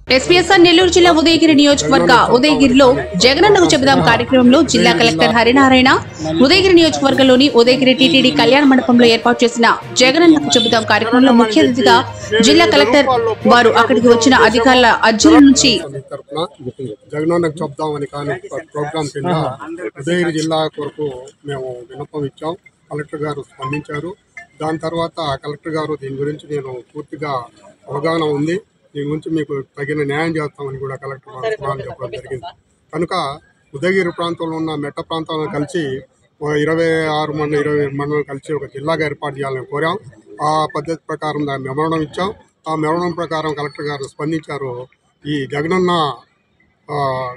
SPSR Nellore జిల్లా ఉదయగిరి నియోజకవర్గ ఉదయగిరిలో జగనన్నకు చెబుదాం కార్యక్రమంలో జిల్లా కలెక్టర్ హరినారాయణ ఉదయగిరి నియోజకవర్గంలోని ఉదయగిరి టీటీడీ కళ్యాణ మండపంలో ఏర్పాటు చేసిన జగనన్నకు చెబుదాం కార్యక్రమంలో ముఖ్య అతిథిగా జిల్లా కలెక్టర్ వారు అక్కడికి వచ్చిన అధికారుల అర్జుల నుంచి మీ తరఫున జగనన్నకు చెప్దామని కానీ ప్రోగ్రాం కింద ఉదయగిరి జిల్లా కొరకు మేము విన్నపం ఇచ్చాం కలెక్టర్ గారు స్పందించారు దాని తర్వాత కలెక్టర్ గారు దీని గురించి నేను పూర్తిగా అవగాహన ఉంది దీని గురించి మీకు తగిన న్యాయం చేస్తామని కూడా కలెక్టర్ గారు సమాధానం చెప్పడం జరిగింది కనుక ఉదయగిరి ప్రాంతంలో ఉన్న మెట్ట ప్రాంతాలను కలిసి ఓ ఇరవై ఆరు మండలం ఇరవై ఏడు మండలం కలిసి ఒక జిల్లాగా ఏర్పాటు చేయాలని కోరాం ఆ పద్ధతి ప్రకారం దాన్ని మెమరణం ఇచ్చాం ఆ మెమరణం ప్రకారం కలెక్టర్ గారు స్పందించారు ఈ జగనన్న ఆ,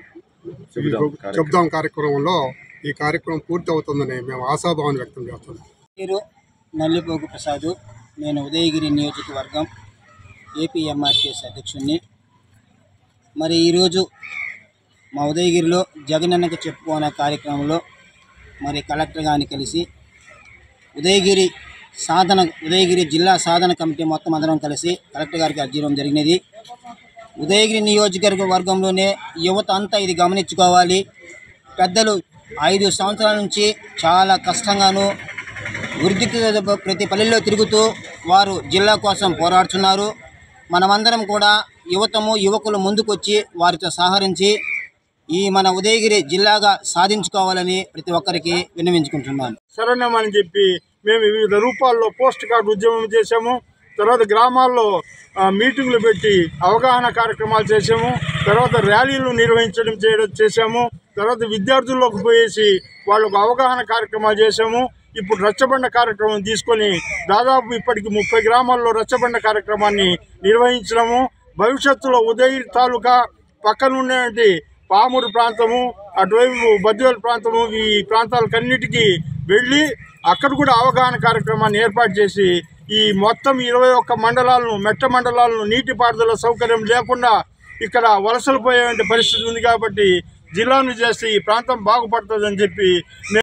ఈ చెప్దాం కార్యక్రమంలో ఈ కార్యక్రమం పూర్తి అవుతుందని మేము ఆశాభావాన్ని వ్యక్తం చేస్తున్నాం పేరు నల్లిపోగు ప్రసాద్ నేను ఉదయగిరి నియోజకవర్గం ఏపీఎంఆర్టీఎస్ అధ్యక్షుడిని మరి ఈరోజు మా ఉదయగిరిలో జగనన్నకు చెప్పుకోన కార్యక్రమంలో మరి కలెక్టర్ గారిని కలిసి ఉదయగిరి సాధన ఉదయగిరి జిల్లా సాధన కమిటీ మొత్తం అందరం కలిసి కలెక్టర్ గారికి అర్జీ ఇవ్వడం జరిగినది ఉదయగిరి నియోజకవర్గ వర్గంలోనే యువత అంతా ఇది గమనించుకోవాలి పెద్దలు ఐదు సంవత్సరాల నుంచి చాలా కష్టంగాను వృద్ధికి ప్రతి పల్లెల్లో తిరుగుతూ వారు జిల్లా కోసం పోరాడుతున్నారు మనమందరం కూడా యువతము యువకులు ముందుకొచ్చి వారితో సహకరించి ఈ మన ఉదయగిరి జిల్లాగా సాధించుకోవాలని ప్రతి ఒక్కరికి విన్నవించుకుంటున్నాను శరణ్యమని చెప్పి మేము వివిధ రూపాల్లో పోస్ట్ కార్డు ఉద్యమం చేశాము తర్వాత గ్రామాల్లో ఆ, మీటింగులు పెట్టి అవగాహన కార్యక్రమాలు చేసాము తర్వాత ర్యాలీలు నిర్వహించడం చేయడం చేశాము తర్వాత విద్యార్థుల్లోకి పోయేసి వాళ్ళకు అవగాహన కార్యక్రమాలు చేశాము ఇప్పుడు రచ్చబండ కార్యక్రమం తీసుకొని దాదాపు ఇప్పటికి ముప్పై గ్రామాల్లో రచ్చబండ కార్యక్రమాన్ని నిర్వహించడము భవిష్యత్తులో ఉదయగిరి తాలూకా పక్కన ఉండేటువంటి పామూరు ప్రాంతము అటువైపు బద్వేలు ప్రాంతము ఈ ప్రాంతాలకన్నిటికీ వెళ్ళి అక్కడ కూడా అవగాహన కార్యక్రమాన్ని ఏర్పాటు చేసి ఈ మొత్తం ఇరవై ఒక్క మండలాలను మెట్ట మండలాలను నీటిపారుదల సౌకర్యం లేకుండా ఇక్కడ వలసలు పోయే పరిస్థితి ఉంది కాబట్టి జిల్లాను చేస్తే ఈ ప్రాంతం బాగుపడుతుందని చెప్పి